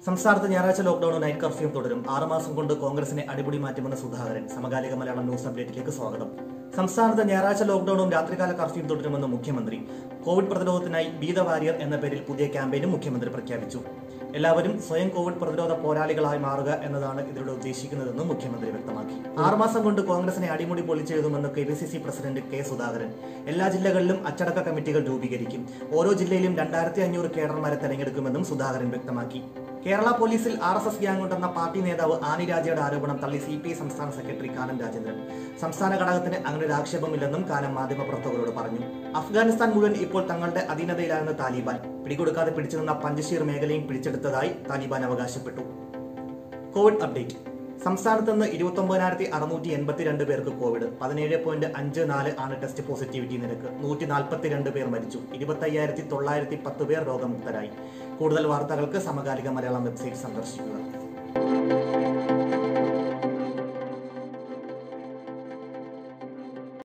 സംസ്ഥാനത്ത് ഞായറാഴ്ച ലോക്ഡൌണും നൈറ്റ് കർഫ്യൂം തുടരും ആറുമാസം കൊണ്ട് കോൺഗ്രസിനെ അടിപൊളി മാറ്റുമെന്ന സുധാകരൻ സമകാലിക മലയാളം ന്യൂസ് അപ്ഡേറ്റിലേക്ക് സ്വാഗതം സംസ്ഥാനത്ത് ഞായറാഴ്ച ലോക്ഡൌണും രാത്രികാല കർഫ്യൂം തുടരുമെന്ന് മുഖ്യമന്ത്രി കോവിഡ് പ്രതിരോധത്തിനായി ബി ദ വാരിയർ എന്ന പേരിൽ പുതിയ ക്യാമ്പയിനും മുഖ്യമന്ത്രി പ്രഖ്യാപിച്ചു എല്ലാവരും സ്വയം കോവിഡ് പ്രതിരോധ പോരാളികളായി മാറുക എന്നതാണ് ഇതിലൂടെ ഉദ്ദേശിക്കുന്നതെന്നും മുഖ്യമന്ത്രി വ്യക്തമാക്കി ആറുമാസം കൊണ്ട് കോൺഗ്രസിനെ അടിമുടി പൊളിച്ചെഴുതുമെന്ന് K P C C president K Sudhakaran എല്ലാ ജില്ലകളിലും അച്ചടക്ക കമ്മിറ്റികൾ രൂപീകരിക്കും ഓരോ ജില്ലയിലും രണ്ടായിരത്തി അഞ്ഞൂറ് കേഡർമാരെ തെരഞ്ഞെടുക്കുമെന്നും സുധാകരൻ വ്യക്തമാക്കി കേരള പോലീസിൽ ആർ എസ് എസ് ഗ്യാങ് ഉണ്ടെന്ന പാർട്ടി നേതാവ് ആനി രാജയുടെ ആരോപണം തള്ളി സി പി ഐ സംസ്ഥാന സെക്രട്ടറി കാനം രാജേന്ദ്രൻ സംസ്ഥാന ഘടകത്തിന് അങ്ങനെ ഒരു ആക്ഷേപമില്ലെന്നും കാനം മാധ്യമപ്രവർത്തകരോട് പറഞ്ഞു അഫ്ഗാനിസ്ഥാൻ മുഴുവൻ ഇപ്പോൾ തങ്ങളുടെ അധീനതയിലാണെന്ന് താലിബാൻ പിടികൊടുക്കാതെ പിടിച്ചുനിന്ന പഞ്ചശീർ മേഖലയും പിടിച്ചെടുത്തതായി താലിബാൻ അവകാശപ്പെട്ടു കോവിഡ് അപ്ഡേറ്റ് സംസ്ഥാനത്ത് നിന്ന് ഇരുപത്തി ഒമ്പതിനായിരത്തി അറുന്നൂറ്റി എൺപത്തിരണ്ട് പേർക്ക് കോവിഡ് പതിനേഴ് പോയിന്റ് അഞ്ച് നാല് ആണ് ടെസ്റ്റ് പോസിറ്റിവിറ്റി നിരക്ക് നൂറ്റി നാൽപ്പത്തിരണ്ട് പേർ മരിച്ചു ഇരുപത്തി അയ്യായിരത്തി തൊള്ളായിരത്തി പത്ത് പേർ രോഗമുക്തരായി കൂടുതൽ വാർത്തകൾക്ക് സമകാലിക മലയാളം വെബ്സൈറ്റ് സന്ദർശിക്കുക